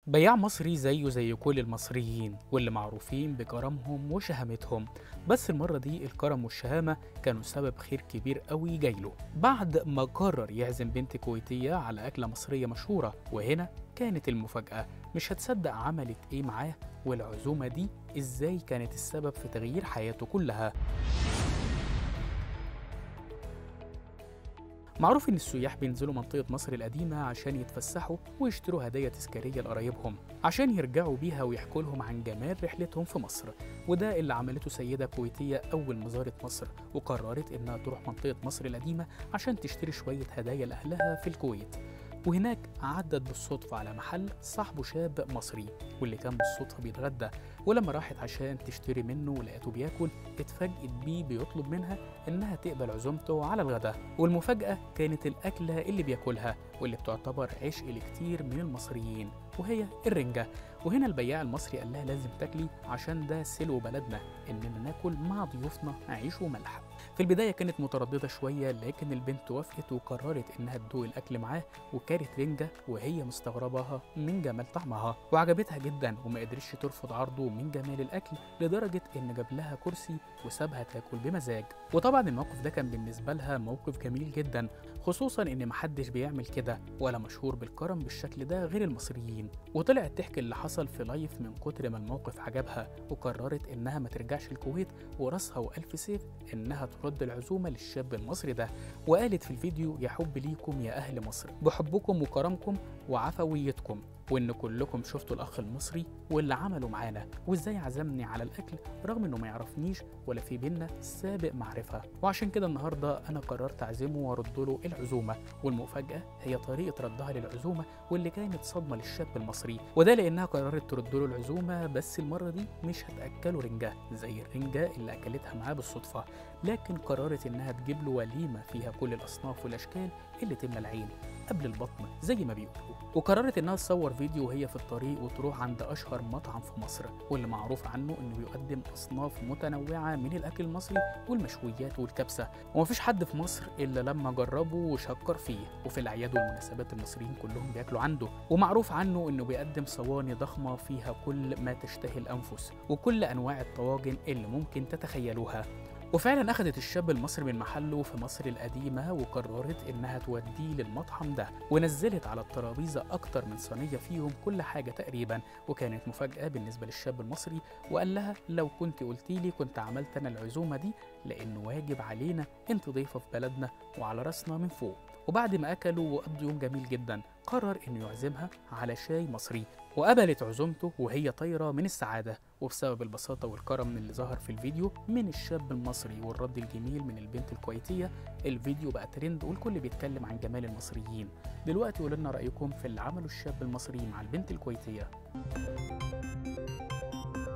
بياع مصري زيه زي كل المصريين واللي معروفين بكرمهم وشهامتهم بس المرة دي الكرم والشهامة كانوا سبب خير كبير قوي جايله بعد ما قرر يعزم بنت كويتية على أكلة مصرية مشهورة وهنا كانت المفاجأة مش هتصدق عملت إيه معاه والعزومة دي إزاي كانت السبب في تغيير حياته كلها معروف إن السياح بينزلوا منطقة مصر القديمة عشان يتفسحوا ويشتروا هدايا تذكارية لقرايبهم عشان يرجعوا بيها ويحكوا لهم عن جمال رحلتهم في مصر وده اللي عملته سيدة كويتية أول ما زارت مصر وقررت إنها تروح منطقة مصر القديمة عشان تشتري شوية هدايا لأهلها في الكويت وهناك عدت بالصدفة على محل صاحبه شاب مصري واللي كان بالصدفة بيتغدى ولما راحت عشان تشتري منه ولقيته بياكل اتفاجئت بيه بيطلب منها انها تقبل عزومته على الغداء والمفاجأة كانت الأكلة اللي بياكلها واللي بتعتبر عشق لكتير من المصريين وهي الرنجة وهنا البياع المصري قال لها لازم تاكلي عشان ده سلو بلدنا اننا ناكل مع ضيوفنا عيش وملح في البداية كانت مترددة شوية لكن البنت وافقت وقررت إنها تدوق الأكل معاه وكانت رنجة وهي مستغرباها من جمال طعمها وعجبتها جدا وما قدرتش ترفض عرضه من جمال الأكل لدرجة إن جاب لها كرسي وسابها تاكل بمزاج وطبعا الموقف ده كان بالنسبة لها موقف جميل جدا خصوصا إن محدش بيعمل كده ولا مشهور بالكرم بالشكل ده غير المصريين وطلعت تحكي اللي حصل في لايف من كتر ما الموقف عجبها وقررت إنها ما ترجعش الكويت وراسها وألف سيف إنها ترد العزومة للشاب المصري ده وقالت في الفيديو يا حب ليكم يا أهل مصر بحبكم وكرمكم وعفويتكم وإن كلكم شفتوا الأخ المصري واللي عمله معانا وإزاي عزمني على الأكل رغم إنه ما يعرفنيش ولا في بينا سابق معرفة وعشان كده النهاردة أنا قررت أعزمه وأرد له العزومة والمفاجأة هي طريقة ردها للعزومة واللي كانت صدمة للشاب المصري وده لأنها قررت ترد له العزومة بس المرة دي مش هتأكله رنجة زي الرنجة اللي أكلتها معاه بالصدفة لكن قررت إنها تجيب له وليمة فيها كل الأصناف والأشكال اللي تملى العين قبل البطن زي ما بيقولوا وقررت انها تصور فيديو وهي في الطريق وتروح عند اشهر مطعم في مصر واللي معروف عنه انه بيقدم اصناف متنوعه من الاكل المصري والمشويات والكبسه ومفيش حد في مصر الا لما جربه وشكر فيه وفي الاعياد والمناسبات المصريين كلهم بياكلوا عنده ومعروف عنه انه بيقدم صواني ضخمه فيها كل ما تشتهي الانفس وكل انواع الطواجن اللي ممكن تتخيلوها وفعلا أخدت الشاب المصري من محله في مصر القديمة وقررت إنها توديه للمطعم ده ونزلت على الترابيزة أكتر من صينية فيهم كل حاجة تقريبا وكانت مفاجأة بالنسبة للشاب المصري وقال لها لو كنت قلتي لي كنت عملت أنا العزومة دي لأنه واجب علينا أنت ضيفة في بلدنا وعلى راسنا من فوق وبعد ما أكلوا وقضوا يوم جميل جدا قرر إنه يعزمها على شاي مصري وقبلت عزومته وهي طايرة من السعادة وبسبب البساطة والكرم اللي ظهر في الفيديو من الشاب المصري والرد الجميل من البنت الكويتية الفيديو بقى ترند والكل بيتكلم عن جمال المصريين دلوقتي قولوا لنا رأيكم في اللي عمله الشاب المصري مع البنت الكويتية